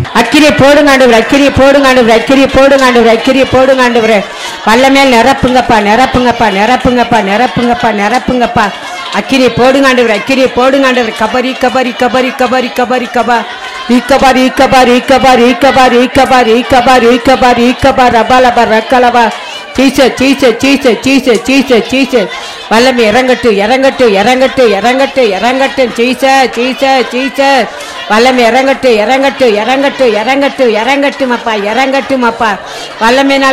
அக்கிரியை போடுங்க ஆண்டவர் அக்கிரியை போடுங்க ஆண்டவர் அக்கிரியை போடுங்க ஆண்டவர் அக்கிரியை போடுங்க ஆண்டவர் வல்லமேல் நிரப்புங்கப்பா நிரப்புங்கப்பா நிரப்புங்கப்பா நிரப்புங்கப்பா நிரப்புங்கப்பா அக்கிரியை போடுங்க ஆண்டவர் அக்கிரியை போடுங்க ஆண்டவர் கபரி கபரி கபரி கபரி கபரி கபா ஈக்கபார் ஈக்கபார் ஈக்கபார் ஈக்கபார் ஈக்கபார் ஈக்கபார் ஈக்கபார் ஈக்கபார் ரபாலபா ரக்கலபா சீச சீச சீச சீச சீச சீச வல்லமை இறங்கட்டு இறங்கட்டு இறங்கட்டு இறங்கட்டு இறங்கட்டு சீச சீச சீச வல்லமை இறங்கட்டு இறங்கட்டு இறங்கட்டு இறங்கட்டு இறங்கட்டுமப்பா இறங்கட்டுமப்பா வல்லமையினால்